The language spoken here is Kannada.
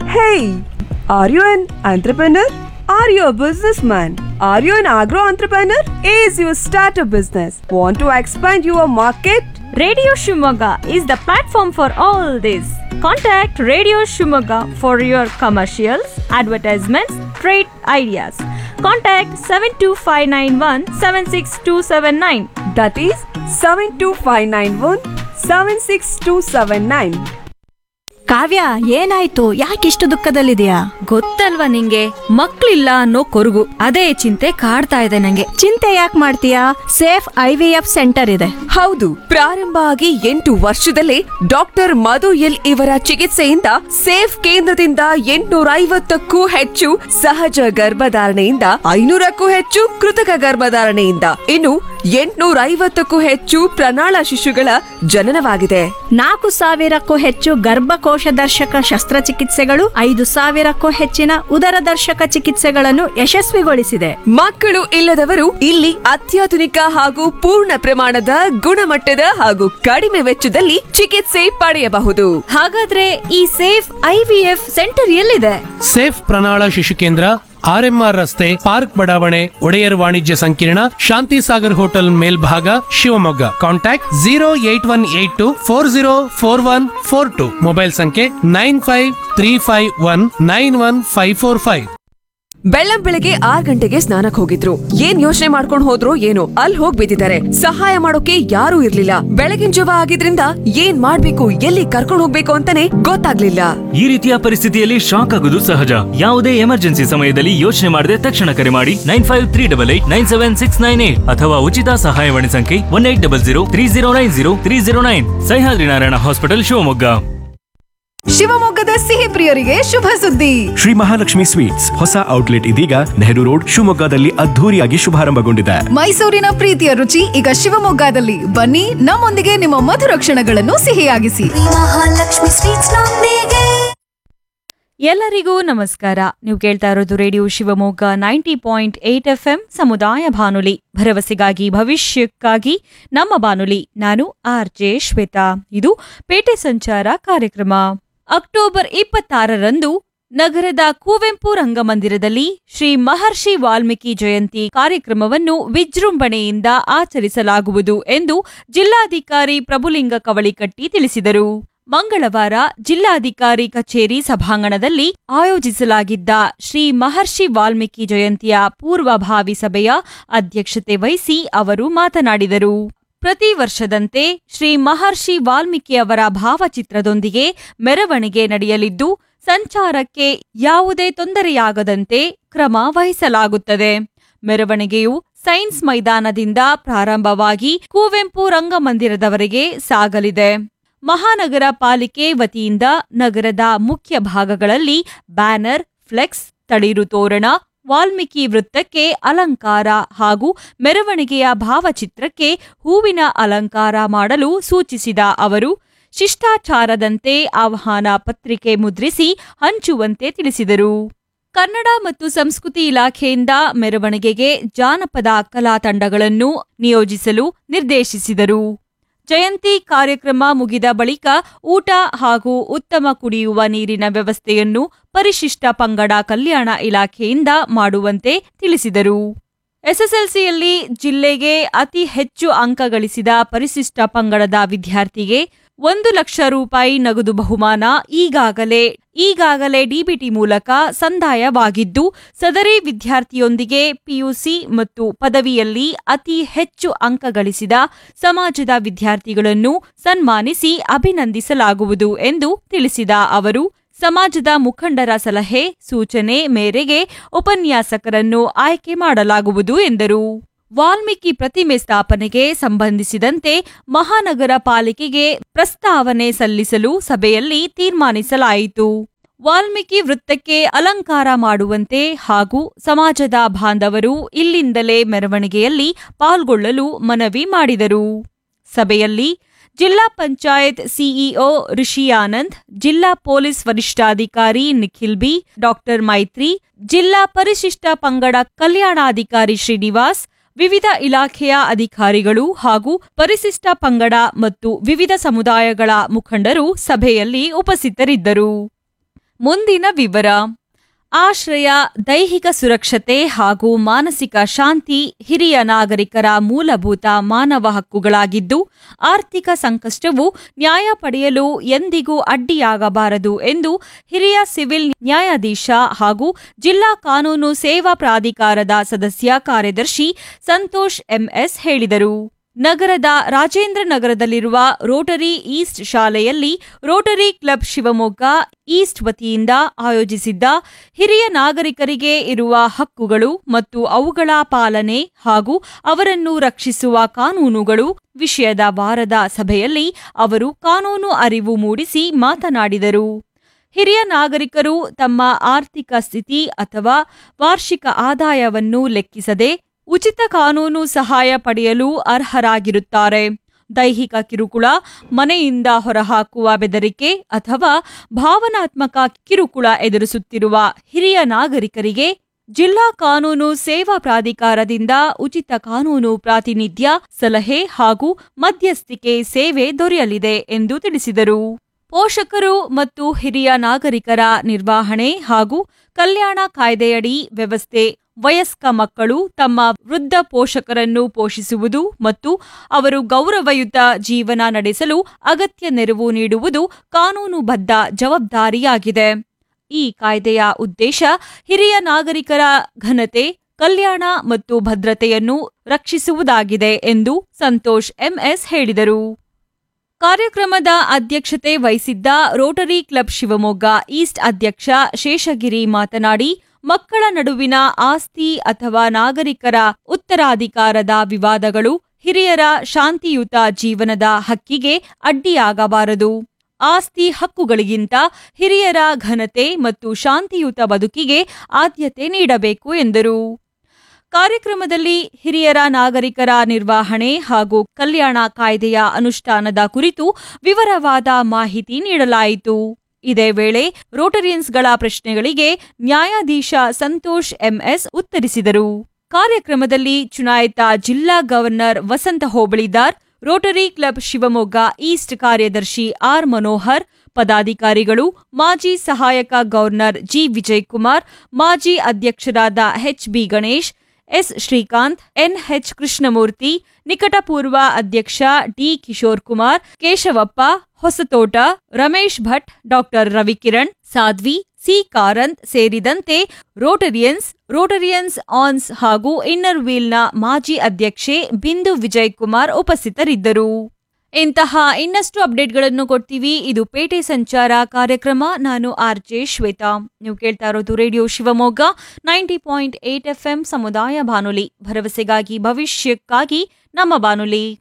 Hey, are you an entrepreneur? Are you a businessman? Are you an agro entrepreneur? Is you start a business? Want to expand your market? Radio Shumaga is the platform for all this. Contact Radio Shumaga for your commercials, advertisements, trade ideas. Contact 72591 76279. That is 72591 76279. ಕಾವ್ಯ ಏನಾಯ್ತು ಯಾಕಿಷ್ಟು ದುಃಖದಲ್ಲಿದೆಯಾ ಗೊತ್ತಲ್ವಾ ನಿಂಗೆ ಮಕ್ಳಿಲ್ಲ ಅನ್ನೋ ಕೊರಗು ಅದೇ ಚಿಂತೆ ಕಾಡ್ತಾ ಇದೆ ನಂಗೆ ಚಿಂತೆ ಯಾಕೆ ಮಾಡ್ತೀಯಾ safe I V F centre ಇದೆ ಹೌದು ಪ್ರಾರಂಭ ಆಗಿ ಎಂಟು ವರ್ಷದಲ್ಲೇ ಡಾಕ್ಟರ್ ಮಧು ಎಲ್ ಇವರ ಚಿಕಿತ್ಸೆಯಿಂದ ಸೇಫ್ ಕೇಂದ್ರದಿಂದ ಎಂಟುನೂರ ಐವತ್ತಕ್ಕೂ ಹೆಚ್ಚು ಸಹಜ ಗರ್ಭಧಾರಣೆಯಿಂದ ಐನೂರಕ್ಕೂ ಹೆಚ್ಚು ಕೃತಕ ಗರ್ಭಧಾರಣೆಯಿಂದ ಇನ್ನು ಎಂಟುನೂರ ಐವತ್ತಕ್ಕೂ ಹೆಚ್ಚು ಪ್ರಣಾಳ ಶಿಶುಗಳ ಜನನವಾಗಿದೆ ನಾಲ್ಕು ಸಾವಿರಕ್ಕೂ ಹೆಚ್ಚು ಗರ್ಭಕೋಶ ದರ್ಶಕ ಶಸ್ತ್ರಚಿಕಿತ್ಸೆಗಳು ಐದು ಸಾವಿರಕ್ಕೂ ಹೆಚ್ಚಿನ ಉದರ ದರ್ಶಕ ಚಿಕಿತ್ಸೆಗಳನ್ನು ಯಶಸ್ವಿಗೊಳಿಸಿದೆ ಮಕ್ಕಳು ಇಲ್ಲದವರು ಇಲ್ಲಿ ಅತ್ಯಾಧುನಿಕ ಹಾಗೂ ಪೂರ್ಣ ಪ್ರಮಾಣದ ಗುಣಮಟ್ಟದ ಹಾಗೂ ಕಡಿಮೆ ವೆಚ್ಚದಲ್ಲಿ ಚಿಕಿತ್ಸೆ ಪಡೆಯಬಹುದು ಹಾಗಾದ್ರೆ ಈ ಸೇಫ್ ಐವಿಎಫ್ ಸೆಂಟರ್ ಎಲ್ಲಿದೆ ಸೇಫ್ ಪ್ರಣಾಳ ಶಿಶು ಕೇಂದ್ರ ಆರ್ಎಂಆರ್ ರಸ್ತೆ ಪಾರ್ಕ್ ಬಡಾವಣೆ ಒಡೆಯರ್ ವಾಣಿಜ್ಯ ಸಂಕೀರ್ಣ ಶಾಂತಿ ಸಾಗರ್ ಹೋಟೆಲ್ ಮೇಲ್ಭಾಗ Shivamogga contact zero eight one eight two four zero four one four two mobile ಸಂಖ್ಯೆ nine five three five one nine one five four five ಬೆಳ್ಳಂ ಬೆಳಗ್ಗೆ ಆರ್ ಗಂಟೆಗೆ ಸ್ನಾನಕ್ ಹೋಗಿದ್ರು ಏನ್ ಯೋಚನೆ ಮಾಡ್ಕೊಂಡ್ ಹೋದ್ರು ಏನೋ ಅಲ್ಲಿ ಹೋಗ್ ಬಿದ್ದಿದ್ದಾರೆ ಸಹಾಯ ಮಾಡೋಕೆ ಯಾರೂ ಇರ್ಲಿಲ್ಲ ಬೆಳಗಿನ ಜವ ಆಗಿದ್ರಿಂದ ಏನ್ ಮಾಡ್ಬೇಕು ಎಲ್ಲಿ ಕರ್ಕೊಂಡ್ ಹೋಗ್ಬೇಕು ಅಂತಾನೆ ಗೊತ್ತಾಗ್ಲಿಲ್ಲ ಈ ರೀತಿಯ ಪರಿಸ್ಥಿತಿಯಲ್ಲಿ ಶಾಕ್ ಆಗುವುದು ಸಹಜ ಯಾವುದೇ ಎಮರ್ಜೆನ್ಸಿ ಸಮಯದಲ್ಲಿ ಯೋಚನೆ ಮಾಡದೆ ತಕ್ಷಣ ಕರೆ ಮಾಡಿ nine five three double eight nine seven six nine eight ಅಥವಾ ಉಚಿತ ಸಹಾಯವಾಣಿ ಸಂಖ್ಯೆ one eight double zero three zero nine zero three zero nine Sahyadri Narayana hospital Shivamogga ಶಿವಮೊಗ್ಗದ ಸಿಹಿ ಪ್ರಿಯರಿಗೆ ಶುಭ ಸುದ್ದಿ ಶ್ರೀ ಮಹಾಲಕ್ಷ್ಮಿ ಸ್ವೀಟ್ಸ್ ಹೊಸ ಔಟ್ಲೆಟ್ ಇದೀಗ ನೆಹರು ರೋಡ್ ಶಿವಮೊಗ್ಗದಲ್ಲಿ ಅದ್ಧೂರಿಯಾಗಿ ಶುಭಾರಂಭಗೊಂಡಿದೆ ಮೈಸೂರಿನ ಪ್ರೀತಿಯ ರುಚಿ ಈಗ ಶಿವಮೊಗ್ಗದಲ್ಲಿ ಬನ್ನಿ ನಮ್ಮೊಂದಿಗೆ ನಿಮ್ಮ ಮಧುರ ಕ್ಷಣಗಳನ್ನು ಸಿಹಿಯಾಗಿಸಿ ಮಹಾಲಕ್ಷ್ಮಿ ಸ್ವೀಟ್ಸ್ ನೊಂದಿಗೆ ಎಲ್ಲರಿಗೂ ನಮಸ್ಕಾರ ನೀವು ಕೇಳ್ತಾ ಇರೋದು radio Shivamogga ninety point eight F M ಸಮುದಾಯ ಬಾನುಲಿ ಭರವಸೆಗಾಗಿ ಭವಿಷ್ಯಕ್ಕಾಗಿ ನಮ್ಮ ಬಾನುಲಿ ನಾನು ಆರ್ ಜೆ ಶ್ವೇತಾ ಇದು ಪೇಟೆ ಸಂಚಾರ ಕಾರ್ಯಕ್ರಮ ಅಕ್ಟೋಬರ್ ಇಪ್ಪತ್ತಾರರಂದು ನಗರದ ಕುವೆಂಪು ರಂಗಮಂದಿರದಲ್ಲಿ ಶ್ರೀ ಮಹರ್ಷಿ ವಾಲ್ಮೀಕಿ ಜಯಂತಿ ಕಾರ್ಯಕ್ರಮವನ್ನು ವಿಜೃಂಭಣೆಯಿಂದ ಆಚರಿಸಲಾಗುವುದು ಎಂದು ಜಿಲ್ಲಾಧಿಕಾರಿ ಪ್ರಭುಲಿಂಗ ಕವಳಿಕಟ್ಟಿ ತಿಳಿಸಿದರು ಮಂಗಳವಾರ ಜಿಲ್ಲಾಧಿಕಾರಿ ಕಚೇರಿ ಸಭಾಂಗಣದಲ್ಲಿ ಆಯೋಜಿಸಲಾಗಿದ್ದ ಶ್ರೀ ಮಹರ್ಷಿ ವಾಲ್ಮೀಕಿ ಜಯಂತಿಯ ಪೂರ್ವಭಾವಿ ಸಭೆಯ ಅಧ್ಯಕ್ಷತೆ ವಹಿಸಿ ಅವರು ಮಾತನಾಡಿದರು ಪ್ರತಿ ವರ್ಷದಂತೆ ಶ್ರೀ ಮಹರ್ಷಿ ವಾಲ್ಮೀಕಿ ಅವರ ಭಾವಚಿತ್ರದೊಂದಿಗೆ ಮೆರವಣಿಗೆ ನಡೆಯಲಿದ್ದು ಸಂಚಾರಕ್ಕೆ ಯಾವುದೇ ತೊಂದರೆಯಾಗದಂತೆ ಕ್ರಮ ವಹಿಸಲಾಗುತ್ತದೆ ಮೆರವಣಿಗೆಯು ಸೈನ್ಸ್ ಮೈದಾನದಿಂದ ಪ್ರಾರಂಭವಾಗಿ ಕುವೆಂಪು ರಂಗಮಂದಿರದವರೆಗೆ ಸಾಗಲಿದೆ ಮಹಾನಗರ ಪಾಲಿಕೆ ವತಿಯಿಂದ ನಗರದ ಮುಖ್ಯ ಭಾಗಗಳಲ್ಲಿ ಬ್ಯಾನರ್ ಫ್ಲೆಕ್ಸ್ ತಳಿರು ತೋರಣ ವಾಲ್ಮೀಕಿ ವೃತ್ತಕ್ಕೆ ಅಲಂಕಾರ ಹಾಗೂ ಮೆರವಣಿಗೆಯ ಭಾವಚಿತ್ರಕ್ಕೆ ಹೂವಿನ ಅಲಂಕಾರ ಮಾಡಲು ಸೂಚಿಸಿದ ಅವರು ಶಿಷ್ಟಾಚಾರದಂತೆ ಆಹ್ವಾನ ಪತ್ರಿಕೆ ಮುದ್ರಿಸಿ ಹಂಚುವಂತೆ ತಿಳಿಸಿದರು ಕನ್ನಡ ಮತ್ತು ಸಂಸ್ಕೃತಿ ಇಲಾಖೆಯಿಂದ ಮೆರವಣಿಗೆಗೆ ಜಾನಪದ ಕಲಾ ತಂಡಗಳನ್ನು ನಿಯೋಜಿಸಲು ನಿರ್ದೇಶಿಸಿದರು ಜಯಂತಿ ಕಾರ್ಯಕ್ರಮ ಮುಗಿದ ಬಳಿಕ ಊಟ ಹಾಗೂ ಉತ್ತಮ ಕುಡಿಯುವ ನೀರಿನ ವ್ಯವಸ್ಥೆಯನ್ನು ಪರಿಶಿಷ್ಟ ಪಂಗಡ ಕಲ್ಯಾಣ ಇಲಾಖೆಯಿಂದ ಮಾಡುವಂತೆ ತಿಳಿಸಿದರು ಎಸ್ಎಸ್ಎಲ್ಸಿಯಲ್ಲಿ ಜಿಲ್ಲೆಗೆ ಅತಿ ಹೆಚ್ಚು ಅಂಕ ಗಳಿಸಿದ ಪರಿಶಿಷ್ಟ ಪಂಗಡದ ವಿದ್ಯಾರ್ಥಿಗೆ ಒಂದು ಲಕ್ಷ ರೂಪಾಯಿ ನಗದು ಬಹುಮಾನ ಈಗಾಗಲೇ ಈಗಾಗಲೇ ಡಿಬಿಟಿ ಮೂಲಕ ಸಂದಾಯವಾಗಿದ್ದು ಸದರಿ ವಿದ್ಯಾರ್ಥಿಯೊಂದಿಗೆ ಪಿಯುಸಿ ಮತ್ತು ಪದವಿಯಲ್ಲಿ ಅತಿ ಹೆಚ್ಚು ಅಂಕ ಗಳಿಸಿದ ಸಮಾಜದ ವಿದ್ಯಾರ್ಥಿಗಳನ್ನು ಸನ್ಮಾನಿಸಿ ಅಭಿನಂದಿಸಲಾಗುವುದು ಎಂದು ತಿಳಿಸಿದ ಅವರು ಸಮಾಜದ ಮುಖಂಡರ ಸಲಹೆ ಸೂಚನೆ ಮೇರೆಗೆ ಉಪನ್ಯಾಸಕರನ್ನು ಆಯ್ಕೆ ಮಾಡಲಾಗುವುದು ಎಂದರು ವಾಲ್ಮೀಕಿ ಪ್ರತಿಮೆ ಸ್ಥಾಪನೆಗೆ ಸಂಬಂಧಿಸಿದಂತೆ ಮಹಾನಗರ ಪಾಲಿಕೆಗೆ ಪ್ರಸ್ತಾವನೆ ಸಲ್ಲಿಸಲು ಸಭೆಯಲ್ಲಿ ತೀರ್ಮಾನಿಸಲಾಯಿತು ವಾಲ್ಮೀಕಿ ವೃತ್ತಕ್ಕೆ ಅಲಂಕಾರ ಮಾಡುವಂತೆ ಹಾಗೂ ಸಮಾಜದ ಬಾಂಧವರು ಇಲ್ಲಿಂದಲೇ ಮೆರವಣಿಗೆಯಲ್ಲಿ ಪಾಲ್ಗೊಳ್ಳಲು ಮನವಿ ಮಾಡಿದರು ಸಭೆಯಲ್ಲಿ ಜಿಲ್ಲಾ ಪಂಚಾಯತ್ ಸಿಇಒ ಋಷಿ ಆನಂದ್ ಜಿಲ್ಲಾ ಪೊಲೀಸ್ ವರಿಷ್ಠಾಧಿಕಾರಿ ನಿಖಿಲ್ ಬಿ ಡಾಕ್ಟರ್ ಮೈತ್ರಿ ಜಿಲ್ಲಾ ಪರಿಶಿಷ್ಟ ಪಂಗಡ ಕಲ್ಯಾಣಾಧಿಕಾರಿ ಶ್ರೀನಿವಾಸ್ ವಿವಿಧ ಇಲಾಖೆಯ ಅಧಿಕಾರಿಗಳು ಹಾಗೂ ಪರಿಶಿಷ್ಟ ಪಂಗಡ ಮತ್ತು ವಿವಿಧ ಸಮುದಾಯಗಳ ಮುಖಂಡರು ಸಭೆಯಲ್ಲಿ ಉಪಸ್ಥಿತರಿದ್ದರು ಮುಂದಿನ ವಿವರ ಆಶ್ರಯ ದೈಹಿಕ ಸುರಕ್ಷತೆ ಹಾಗೂ ಮಾನಸಿಕ ಶಾಂತಿ ಹಿರಿಯ ನಾಗರಿಕರ ಮೂಲಭೂತ ಮಾನವ ಹಕ್ಕುಗಳಾಗಿದ್ದು ಆರ್ಥಿಕ ಸಂಕಷ್ಟವು ನ್ಯಾಯ ಪಡೆಯಲು ಎಂದಿಗೂ ಅಡ್ಡಿಯಾಗಬಾರದು ಎಂದು ಹಿರಿಯ ಸಿವಿಲ್ ನ್ಯಾಯಾಧೀಶ ಹಾಗೂ ಜಿಲ್ಲಾ ಕಾನೂನು ಸೇವಾ ಪ್ರಾಧಿಕಾರದ ಸದಸ್ಯ ಕಾರ್ಯದರ್ಶಿ ಸಂತೋಷ್ ಎಂಎಸ್ ಹೇಳಿದರು ನಗರದ ರಾಜೇಂದ್ರ ನಗರದಲ್ಲಿರುವ ರೋಟರಿ ಈಸ್ಟ್ ಶಾಲೆಯಲ್ಲಿ ರೋಟರಿ ಕ್ಲಬ್ ಶಿವಮೊಗ್ಗ ಈಸ್ಟ್ ವತಿಯಿಂದ ಆಯೋಜಿಸಿದ್ದ ಹಿರಿಯ ನಾಗರಿಕರಿಗೆ ಇರುವ ಹಕ್ಕುಗಳು ಮತ್ತು ಅವುಗಳ ಪಾಲನೆ ಹಾಗೂ ಅವರನ್ನು ರಕ್ಷಿಸುವ ಕಾನೂನುಗಳು ವಿಷಯದ ವಾರದ ಸಭೆಯಲ್ಲಿ ಅವರು ಕಾನೂನು ಅರಿವು ಮೂಡಿಸಿ ಮಾತನಾಡಿದರು ಹಿರಿಯ ನಾಗರಿಕರು ತಮ್ಮ ಆರ್ಥಿಕ ಸ್ಥಿತಿ ಅಥವಾ ವಾರ್ಷಿಕ ಆದಾಯವನ್ನು ಲೆಕ್ಕಿಸದೆ ಉಚಿತ ಕಾನೂನು ಸಹಾಯ ಪಡೆಯಲು ಅರ್ಹರಾಗಿರುತ್ತಾರೆ ದೈಹಿಕ ಕಿರುಕುಳ ಮನೆಯಿಂದ ಹೊರಹಾಕುವ ಬೆದರಿಕೆ ಅಥವಾ ಭಾವನಾತ್ಮಕ ಕಿರುಕುಳ ಎದುರಿಸುತ್ತಿರುವ ಹಿರಿಯ ನಾಗರಿಕರಿಗೆ ಜಿಲ್ಲಾ ಕಾನೂನು ಸೇವಾ ಪ್ರಾಧಿಕಾರದಿಂದ ಉಚಿತ ಕಾನೂನು ಪ್ರಾತಿನಿಧ್ಯ ಸಲಹೆ ಹಾಗೂ ಮಧ್ಯಸ್ಥಿಕೆ ಸೇವೆ ದೊರೆಯಲಿದೆ ಎಂದು ತಿಳಿಸಿದರು ಪೋಷಕರು ಮತ್ತು ಹಿರಿಯ ನಾಗರಿಕರ ನಿರ್ವಹಣೆ ಹಾಗೂ ಕಲ್ಯಾಣ ಕಾಯ್ದೆಯಡಿ ವ್ಯವಸ್ಥೆ ವಯಸ್ಕ ಮಕ್ಕಳು ತಮ್ಮ ವೃದ್ಧ ಪೋಷಕರನ್ನು ಪೋಷಿಸುವುದು ಮತ್ತು ಅವರು ಗೌರವಯುತ ಜೀವನ ನಡೆಸಲು ಅಗತ್ಯ ನೆರವು ನೀಡುವುದು ಕಾನೂನುಬದ್ಧ ಜವಾಬ್ದಾರಿಯಾಗಿದೆ ಈ ಕಾಯ್ದೆಯ ಉದ್ದೇಶ ಹಿರಿಯ ನಾಗರಿಕರ ಘನತೆ ಕಲ್ಯಾಣ ಮತ್ತು ಭದ್ರತೆಯನ್ನು ರಕ್ಷಿಸುವುದಾಗಿದೆ ಎಂದು ಸಂತೋಷ್ ಎಂಎಸ್ ಹೇಳಿದರು ಕಾರ್ಯಕ್ರಮದ ಅಧ್ಯಕ್ಷತೆ ವಹಿಸಿದ್ದ ರೋಟರಿ ಕ್ಲಬ್ ಶಿವಮೊಗ್ಗ ಈಸ್ಟ್ ಅಧ್ಯಕ್ಷ ಶೇಷಗಿರಿ ಮಾತನಾಡಿ ಮಕ್ಕಳ ನಡುವಿನ ಆಸ್ತಿ ಅಥವಾ ನಾಗರಿಕರ ಉತ್ತರಾಧಿಕಾರದ ವಿವಾದಗಳು ಹಿರಿಯರ ಶಾಂತಿಯುತ ಜೀವನದ ಹಕ್ಕಿಗೆ ಅಡ್ಡಿಯಾಗಬಾರದು ಆಸ್ತಿ ಹಕ್ಕುಗಳಿಗಿಂತ ಹಿರಿಯರ ಘನತೆ ಮತ್ತು ಶಾಂತಿಯುತ ಬದುಕಿಗೆ ಆದ್ಯತೆ ನೀಡಬೇಕು ಎಂದರು ಕಾರ್ಯಕ್ರಮದಲ್ಲಿ ಹಿರಿಯರ ನಾಗರಿಕರ ನಿರ್ವಹಣೆ ಹಾಗೂ ಕಲ್ಯಾಣ ಕಾಯ್ದೆಯ ಅನುಷ್ಠಾನದ ಕುರಿತು ವಿವರವಾದ ಮಾಹಿತಿ ನೀಡಲಾಯಿತು ಇದೇ ವೇಳೆ ರೋಟರಿಯನ್ಸ್ಗಳ ಪ್ರಶ್ನೆಗಳಿಗೆ ನ್ಯಾಯಾಧೀಶ ಸಂತೋಷ್ ಎಂಎಸ್ ಉತ್ತರಿಸಿದರು ಕಾರ್ಯಕ್ರಮದಲ್ಲಿ ಚುನಾಯಿತ ಜಿಲ್ಲಾ governor Vasantha Hobalidar Rotary Club Shivamogga East ಕಾರ್ಯದರ್ಶಿ ಆರ್ ಮನೋಹರ್ ಪದಾಧಿಕಾರಿಗಳು ಮಾಜಿ ಸಹಾಯಕ ಗವರ್ನರ್ ಜಿ ವಿಜಯಕುಮಾರ್ ಮಾಜಿ ಅಧ್ಯಕ್ಷರಾದ H B Ganesh S Srikanth NH Krishnamurthy ನಿಕಟಪೂರ್ವ ಅಧ್ಯಕ್ಷ D Kishore Kumar Keshavappa Hosathota Ramesh Bhat doctor Ravikiran Sadhvi C Karanth ಸೇರಿದಂತೆ ರೋಟರಿಯನ್ಸ್ ರೋಟರಿಯನ್ಸ್ ಆನ್ಸ್ ಹಾಗೂ ಇನ್ನರ್ ವೀಲ್ನ ಮಾಜಿ ಅಧ್ಯಕ್ಷೆ ಬಿಂದು ವಿಜಯ್ ಕುಮಾರ್ ಉಪಸ್ಥಿತರಿದ್ದರು ಇಂತಹ ಇನ್ನಷ್ಟು ಅಪ್ಡೇಟ್ಗಳನ್ನು ಕೊಡ್ತೀವಿ ಇದು ಪೇಟೆ ಸಂಚಾರ ಕಾರ್ಯಕ್ರಮ ನಾನು ಆರ್ ಜೆ ಶ್ವೇತಾ ನೀವು ಕೇಳ್ತಾ ಇರೋದು radio Shivamogga ninety point eight F ಸಮುದಾಯ ಬಾನುಲಿ ಭರವಸೆಗಾಗಿ ಭವಿಷ್ಯಕ್ಕಾಗಿ ನಮ್ಮ ಬಾನುಲಿ